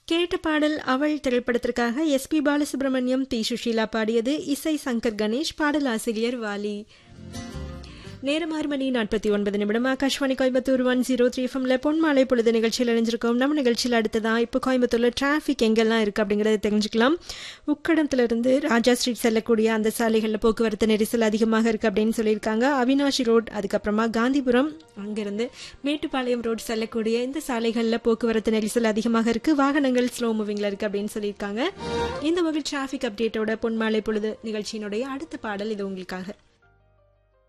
கேட்ட பாடல் அவள் திரைப்படத்திற்காக எஸ் பி பாலசுப்ரமணியம் தி சுஷீலா பாடியது இசை சங்கர் கணேஷ் பாடலாசிரியர் வாலி நேரம் ஆறு மணி நாற்பத்தி ஒன்பது நிமிடம் Akashvani Coimbatore one zero three எஃப்எம்ல பொன்மாலை பொழுது நிகழ்ச்சியில் இணைஞ்சிருக்கோம் நம்ம நிகழ்ச்சியில் அடுத்ததா இப்போ கோயம்புத்தூர்ல டிராஃபிக் எங்கெல்லாம் இருக்கு அப்படிங்கறத தெரிஞ்சுக்கலாம் உக்கடத்துல இருந்து ராஜா ஸ்ட்ரீட் செல்லக்கூடிய அந்த சாலைகளில் போக்குவரத்து நெரிசல் அதிகமாக இருக்கு அப்படின்னு சொல்லியிருக்காங்க அவினாஷி ரோட் அதுக்கப்புறமா காந்திபுரம் அங்கிருந்து மேட்டுப்பாளையம் ரோட் செல்லக்கூடிய இந்த சாலைகளில் போக்குவரத்து நெரிசல் அதிகமாக இருக்கு வாகனங்கள் ஸ்லோ மூவிங்ல இருக்கு அப்படின்னு சொல்லியிருக்காங்க இந்த வகை டிராஃபிக் அப்டேட்டோட பொன்மாலை பொழுது நிகழ்ச்சியினுடைய அடுத்த பாடல் இது உங்களுக்காக